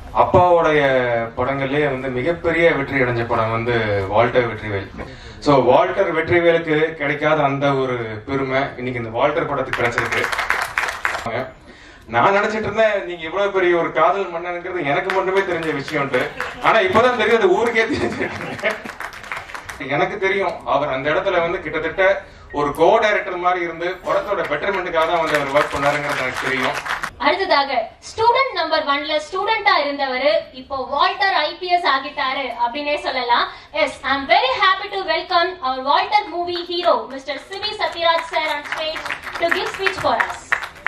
அப்பாவோடைய படங்கள்லயே வந்து மிகப்பெரிய வெற்றி அடைஞ்ச படம் வந்து வால்டர் வெற்றிவேல் சோ வால்டர் வெற்றிவேலுக்கு கிடைக்காத அந்த ஒரு பெருமை இன்னைக்கு இந்த வால்டர் படத்துக்கு கிடைச்சிருக்கு நான் நினைச்சிட்டு இருந்தேன் நீங்க இவ்வளவு பெரிய ஒரு காதல் மன்னனுங்கிறது எனக்கு மட்டுமே தெரிஞ்ச விஷயம்ட்டு ஆனா இப்பதான் தெரியும் அது ஊருக்கே தெரிஞ்சிருக்கு எனக்கு தெரியும் அவர் அந்த இடத்துல வந்து கிட்டத்தட்ட ஒரு கோ டைரக்டர் மாதிரி இருந்து படத்தோட பெட்டர்மெண்ட்டுக்காக தான் வந்து அவர் ஒர்க் பண்ணாருங்கிறது எனக்கு தெரியும் அடுத்ததாக ஸ்டூடெண்ட் நம்பர் ஒன்ல ஸ்டூடெண்டா இருந்தவரு இப்போ வால்டர் ஐபிஎஸ் ஆகிட்டாரு அப்படின்னே சொல்லலாம் yes I am very happy to welcome our Walter movie hero mister Sibi Sathyaraj sir on stage to give speech for us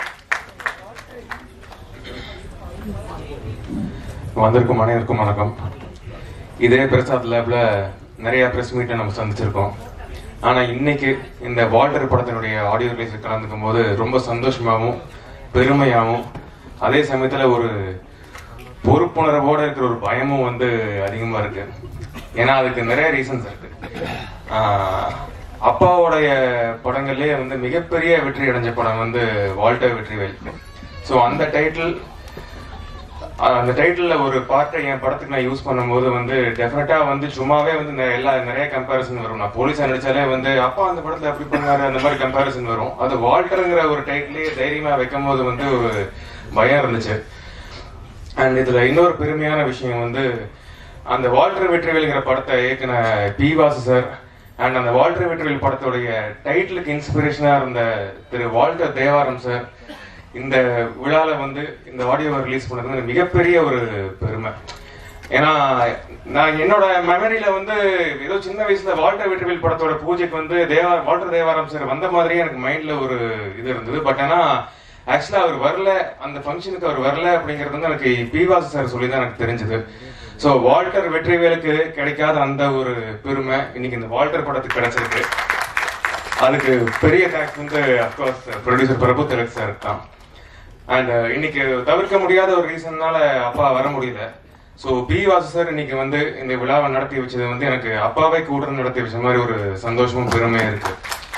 வந்திருக்கும் அனைவருக்கும் வணக்கம் இதே பிரசாத் லேப்ல நிறைய பிரஸ் மீட்டை நம்ம சந்திச்சிருக்கோம் ஆனா இன்னைக்கு இந்த வால்டர் படத்தினுடைய ஆடியோ ரிலீஸ் கலந்துக்கும் போது ரொம்ப சந்தோஷமாவும் பெருமையாவும் அதே சமயத்துல ஒரு பொறுப்புணர்வோட இருக்கிற ஒரு பயமும் வந்து அதிகமா இருக்கு ஏன்னா அதுக்கு நிறைய ரீசன்ஸ் இருக்கு ஆஹ் அப்பாவோடைய படங்கள்லயே வந்து மிகப்பெரிய வெற்றி அடைஞ்ச படம் வந்து வால்டர் வெற்றிவேல் ஸோ அந்த டைட்டில் அந்த டைட்டில்ல ஒரு பார்ட்டை என் படத்துக்கு நான் யூஸ் பண்ணும்போது வந்து டெஃபினட்டா வந்து சும்மாவே வந்து நெ- எல்லா நிறைய கம்பேரிசன் வரும் நான் போலீஸா நடிச்சாலே வந்து அப்பா அந்த படத்துல அப்படி பண்ணாரு அந்த மாதிரி கம்பேரிசன் வரும் அது வால்டருங்கிற ஒரு டைட்டிலே தைரியமா வைக்கும் போது வந்து ஒரு பயம் இருந்துச்சு அண்ட் இதுல இன்னொரு பெருமையான விஷயம் வந்து அந்த வால்டர் வெற்றிவேலுங்கிற படத்தை இயக்குன பி வாசு சார் அண்ட் அந்த வால்டர் வெற்றிவேல் படத்துடைய டைட்டிலுக்கு இன்ஸ்பிரேஷனா இருந்த திரு வால்டர் தேவாரம் சார் இந்த விழால வந்து இந்த ஆடியோவை ரிலீஸ் பண்ணது வந்து மிகப்பெரிய ஒரு பெருமை ஏன்னா நான் என்னோட மெமரியில வந்து ஏதோ சின்ன வயசுல வால்டர் வெற்றிவேல் படத்தோட பூஜைக்கு வந்து தேவா வால்டர் தேவாரம் சார் வந்த மாதிரியே எனக்கு மைண்ட்ல ஒரு இது இருந்தது பட் ஆனா ஆக்சுவலா அவர் வரல அந்த ஃபங்க்ஷனுக்கு அவர் வரல அப்படிங்கிறது வந்து எனக்கு பிவாசு சார் சொல்லி தான் எனக்கு தெரிஞ்சது ஸோ வால்டர் வெற்றிவேலுக்கு கிடைக்காத அந்த ஒரு பெருமை இன்னைக்கு இந்த வால்டர் படத்துக்கு கிடைச்சிருக்கு அதுக்கு பெரிய தேங்க்ஸ் வந்து of course producer Prabhu Thilak sir தான் அண்ட் இன்னைக்கு தவிர்க்க முடியாத ஒரு ரீசன்னால அப்பா வர முடியல ஸோ பி வாசு சார் இன்னைக்கு வந்து இந்த விழாவை நடத்தி வச்சது வந்து எனக்கு அப்பாவே கூட நடத்தி வச்ச மாதிரி ஒரு சந்தோஷமும் பெருமையா இருக்கு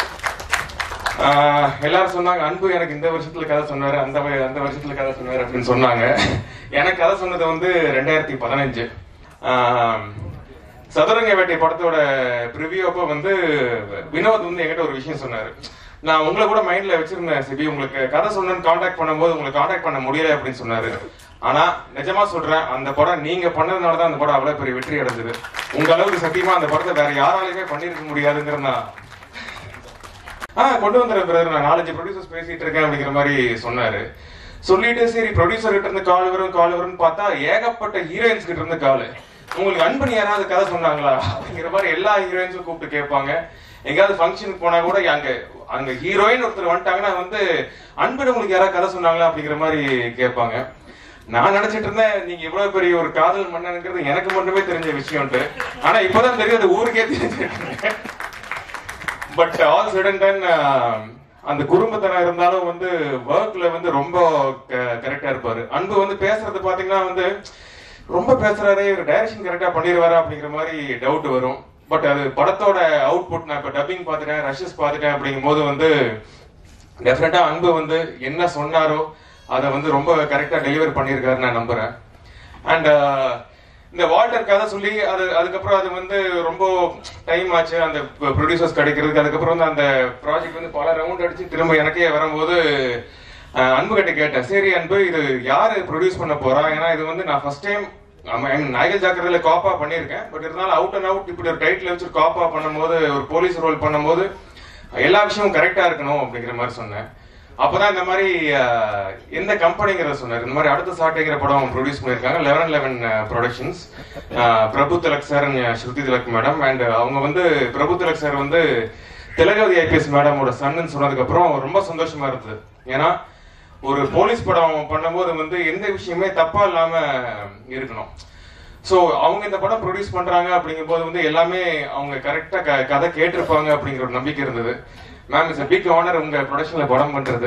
ஆஹ் எல்லாரும் சொன்னாங்க அன்பு எனக்கு இந்த வருஷத்துல கதை சொன்னாரு அந்த வ- அந்த வருஷத்துல கதை சொன்னாரு அப்படின்னு சொன்னாங்க எனக்கு கதை சொன்னது வந்து ரெண்டாயிரத்தி பதினஞ்சு சதுரங்க வேட்டை படத்தோட ப்ரிவியூ அப்போ வந்து வினோத் வந்து என்கிட்ட ஒரு விஷயம் சொன்னாரு நான் உங்களை கூட மைண்ட்ல வச்சிருந்தேன் சிபி உங்களுக்கு கதை சொன்னேன்னு காண்டாக்ட் பண்ணும்போது உங்களுக்கு காண்டாக்ட் பண்ண முடியல அப்படின்னு சொன்னாரு ஆனா நிஜமா சொல்றேன் அந்த படம் நீங்க பண்ணதுனால தான் அந்த படம் அவ்வளவு பெரிய வெற்றி அடைஞ்சது உங்க அளவுக்கு சத்தியமா அந்த படத்தை வேற யாராலையுமே பண்ணிருக்க முடியாதுங்கிற நான் ஆ கொண்டு வந்துடுறேன் பிரதர் நான் நாலஞ்சு ப்ரொடியூசர்ஸ் பேசிட்டு இருக்கேன் அப்படிங்கிற மாதிரி சொன்னாரு சொல்லிட்டு சரி ப்ரொடியூசர் கிட்ட இருந்து கால் வரும் கால் வரும்னு பார்த்தா ஏகப்பட்ட ஹீரோயின்ஸ் கிட்ட இருந்து கால் உங்களுக்கு அன்பனி யாராவது கதை சொன்னாங்களா அப்படிங்கிற மாதிரி எல்லா ஹீரோயின்ஸும் கூப்பிட்டு கேட்பாங்க எங்கேயாவது ஃபங்க்ஷனுக்கு போனா கூட அங்க அங்க ஹீரோயின் ஒருத்தர் வந்துட்டாங்கன்னா வந்து அன்பன் உங்களுக்கு யாராவது கதை சொன்னாங்களா அப்படிங்கிற மாதிரி கேட்பாங்க நான் நினைச்சிட்டு இருந்தேன் நீங்க இவ்வளவு பெரிய ஒரு காதல் மன்னனுங்கிறது எனக்கு மட்டுமே தெரிஞ்ச விஷயம்ட்டு ஆனா இப்பதான் தெரியும் அது ஊருக்கே தெரிஞ்சிருக்கு பட் ஆல் சடன் டன் அந்த குடும்பத்தனம் இருந்தாலும் வந்து ஒர்க்ல வந்து ரொம்ப கரெக்டா இருப்பாரு அன்பு வந்து பேசுறது பாத்தீங்கன்னா வந்து ரொம்ப பேசுறாரு இவர் டைரக்ஷன் கரெக்டா பண்ணிடுவாரா அப்படிங்கிற மாதிரி டவுட் வரும் பட் அது படத்தோட அவுட்புட் நான் இப்ப டப்பிங் பார்த்துட்டேன் ரஷஸ் பார்த்துட்டேன் அப்படிங்கும் போது வந்து டெஃபினட்டா அன்பு வந்து என்ன சொன்னாரோ அதை வந்து ரொம்ப கரெக்டா டெலிவர் பண்ணியிருக்காரு நான் நம்புறேன் அண்ட் இந்த வால்டர் கதை சொல்லி அது அதுக்கப்புறம் அது வந்து ரொம்ப டைம் ஆச்சு அந்த ப்ரொடியூசர்ஸ் கிடைக்கிறதுக்கு அதுக்கப்புறம் வந்து அந்த ப்ராஜெக்ட் வந்து பல ரவுண்ட் அடிச்சு திரும்ப எனக்கே வரும்போது அஹ், அன்பு கிட்ட கேட்டேன் சரி அன்பு இது யாரு ப்ரொடியூஸ் பண்ண போறா ஏன்னா இது வந்து நான் ஃபர்ஸ்ட் டைம் நாயகல் ஜாக்கிரதையில காப்பா பண்ணியிருக்கேன் பட் இருந்தாலும் அவுட் அண்ட் அவுட் இப்படி ஒரு டைட்டில் வச்சு ஒரு காப்பா பண்ணும்போது ஒரு போலீஸ் ரோல் பண்ணும்போது எல்லா விஷயமும் கரெக்டா இருக்கணும் அப்படிங்கிற மாதிரி சொன்னேன் அப்பதான் இந்த மாதிரி அஹ், எந்த கம்பெனிங்கிறத சொன்னார் இந்த மாதிரி அடுத்த சாட்டைங்கிற படம் ப்ரொடியூஸ் பண்ணியிருக்காங்க eleven eleven productions Prabhu Thilak sir Shruthi Thilak madam and அவங்க வந்து பிரபு திலக் சார் வந்து திலகவதி ஐபிஎஸ் மேடமோட சன்னு சொன்னதுக்கு அப்புறம் ரொம்ப சந்தோஷமா இருந்தது ஏன்னா ஒரு போலீஸ் படம் பண்ணும்போது வந்து எந்த விஷயமே தப்பா இல்லாம இருக்கணும் சோ அவங்க இந்த படம் ப்ரொடியூஸ் பண்றாங்க அப்படிங்கும்போது வந்து எல்லாமே அவங்க கரெக்டா கதை கேட்டிருப்பாங்க அப்படிங்கிற ஒரு நம்பிக்கை இருந்தது மேம் இட்ஸ் பிக் ஆனர் உங்க ப்ரொடக்ஷன்ல படம் பண்றது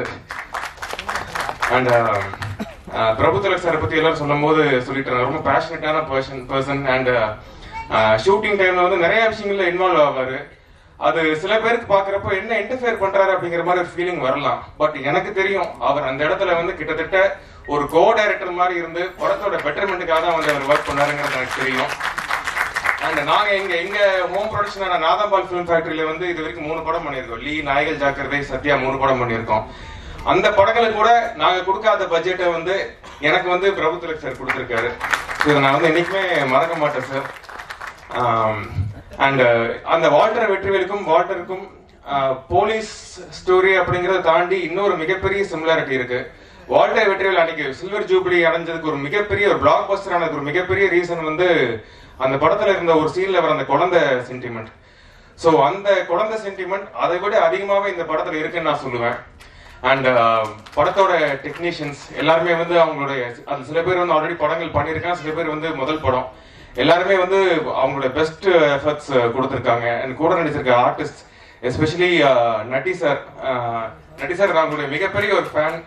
அண்ட் பிரபு திலக் சாரை பத்தி எல்லாரும் சொல்லும் போது சொல்லிட்டு ரொம்ப பேஷனட்டான பர்சன் பர்சன் அண்ட் ஷூட்டிங் டைம்ல வந்து நிறைய விஷயங்கள்ல இன்வால்வ் ஆவாரு அது சில பேருக்கு பாக்குறப்போ என்ன இன்டர்ஃபியர் பண்றாரு அப்படிங்கிற மாதிரி ஒரு ஃபீலிங் வரலாம் பட் எனக்கு தெரியும் அவர் அந்த இடத்துல வந்து கிட்டத்தட்ட ஒரு கோ டைரக்டர் மாதிரி இருந்து படத்தோட பெட்டர்மெண்ட்டுக்காக தான் வந்து அவர் ஒர்க் பண்ணாருங்கிறது எனக்கு தெரியும் அண்ட் நாங்க எங்க எங்க ஹோம் ப்ரொடக்ஷனான நாதம்பால் ஃபிலிம் ஃபேக்டரியில வந்து இது வரைக்கும் மூணு படம் பண்ணியிருக்கோம் லீ நாயகல் ஜாக்கிரதை சத்யா மூணு படம் பண்ணியிருக்கோம் அந்த படங்களுக்கு கூட நாங்க கொடுக்காத பட்ஜெட்டை வந்து எனக்கு வந்து பிரபு திலக் சார் கொடுத்துருக்காரு இதை நான் வந்து என்னைக்குமே மறக்க மாட்டேன் சார் அண்ட் அந்த வால்டர் வெற்றிவேலுக்கும் வால்டருக்கும் போலீஸ் ஸ்டோரி அப்படிங்கறத தாண்டி இன்னொரு மிகப்பெரிய சிமிலாரிட்டி இருக்கு வால்டர் வெற்றிவேல் அன்னைக்கு சில்வர் ஜூபிலி அடைஞ்சதுக்கு ஒரு மிகப்பெரிய ஒரு பிளாக் பஸ்டர் ஆனதுக்கு ஒரு மிகப்பெரிய ரீசன் வந்து அந்த படத்துல இருந்த ஒரு சீன்ல வர அந்த குழந்தை சென்டிமெண்ட் சோ அந்த குழந்தை சென்டிமெண்ட் அதை விட அதிகமாவே இந்த படத்துல இருக்குன்னு நான் சொல்லுவேன் அண்ட் படத்தோட டெக்னீஷியன்ஸ் எல்லாருமே வந்து அவங்களுடைய அது சில பேர் வந்து ஆல்ரெடி படங்கள் பண்ணியிருக்காங்க சில பேர் வந்து முதல் படம் எல்லாருமே வந்து அவங்களோட பெஸ்ட் எஃபர்ட்ஸ் கொடுத்துருக்காங்க அண்ட் கூட நடிச்சிருக்க artist especially Natty sir Natty sir அவங்களுடைய மிகப்பெரிய ஒரு ஃபேன்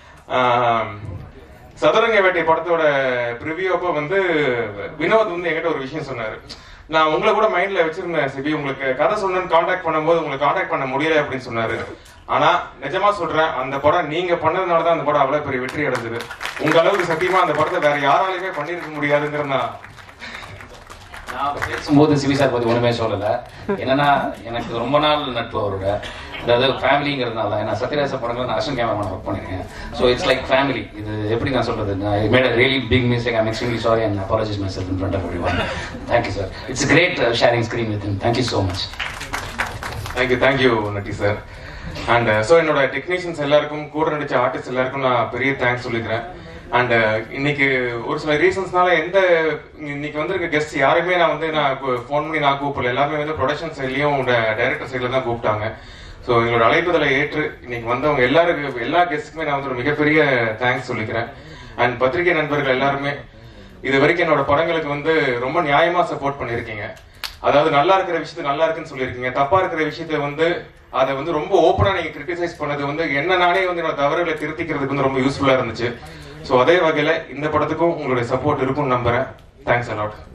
சதுரங்க வேட்டை படத்தோட ப்ரிவியூ அப்போ வந்து வினோத் வந்து என்கிட்ட ஒரு விஷயம் சொன்னாரு நான் உங்களை கூட மைண்ட்ல வச்சிருந்தேன் சிபி உங்களுக்கு கதை சொன்னு காண்டாக்ட் பண்ணும்போது உங்களுக்கு காண்டாக்ட் பண்ண முடியல அப்படின்னு சொன்னாரு ஆனா நிஜமா சொல்றேன் அந்த படம் நீங்க பண்ணதுனால தான் அந்த படம் அவ்வளவு பெரிய வெற்றி அடைஞ்சது உங்க அளவுக்கு சத்தியமா அந்த படத்தை வேற யாராலையுமே பண்ணிருக்க முடியாதுங்கிற நான் நான் பேசும்போது சிவி சார் பத்தி ஒண்ணுமே சொல்லல என்னன்னா எனக்கு ரொம்ப நாள் நட்பு அவரோட அதாவது ஃபேமிலிங்கிறதுனால ஏன்னா சத்யராஜ படங்கள் நான் அசன் கேமரா ஒர்க் பண்ணிருக்கேன் ஸோ இட்ஸ் லைக் ஃபேமிலி இது எப்படி நான் சொல்றது I made a really big mistake I'm extremely sorry and apologise myself in front of everyone thank you sir it's great sharing screen with thank you so much thank you thank you Natty sir and so என்னோட technicians எல்லாருக்கும் கூட நடிச்ச artist எல்லாருக்கும் நான் பெரிய thanks சொல்லிக்கிறேன் and இன்னைக்கு ஒரு சில ரீசன்ஸ்னால எந்த இன்னைக்கு வந்திருக்க கெஸ்ட் யாருமே நான் வந்து நான் ஃபோன் பண்ணி நான் கூப்பிடல எல்லாமே வந்து ப்ரொடக்ஷன் சைட்லயும் டைரக்டர் சைட்ல தான் கூப்பிட்டாங்க ஸோ எங்களோட அழைப்புதலை ஏற்று இன்னைக்கு வந்தவங்க எல்லாருக்கும் எல்லா கெஸ்ட்டுக்குமே நான் வந்து ஒரு மிகப்பெரிய தேங்க்ஸ் சொல்லிக்கிறேன் அண்ட் பத்திரிகை நண்பர்கள் எல்லாருமே இது வரைக்கும் என்னோட படங்களுக்கு வந்து ரொம்ப நியாயமா சப்போர்ட் பண்ணிருக்கீங்க அதாவது நல்லா இருக்கிற விஷயத்த நல்லா இருக்குன்னு சொல்லியிருக்கீங்க தப்பா இருக்கிற விஷயத்த வந்து அதை வந்து ரொம்ப ஓப்பனா நீங்க கிரிட்டிசைஸ் பண்ணது வந்து என்ன நானே வந்து என்னோட தவறுகளை திருத்திக்கிறதுக்கு வந்து ரொம்ப யூஸ்ஃபுல்லா இருந்துச்சு ஸோ அதே வகையில இந்த படத்துக்கும் உங்களுடைய சப்போர்ட் இருக்கும்னு நம்புறேன் தேங்க்ஸ் அலாட்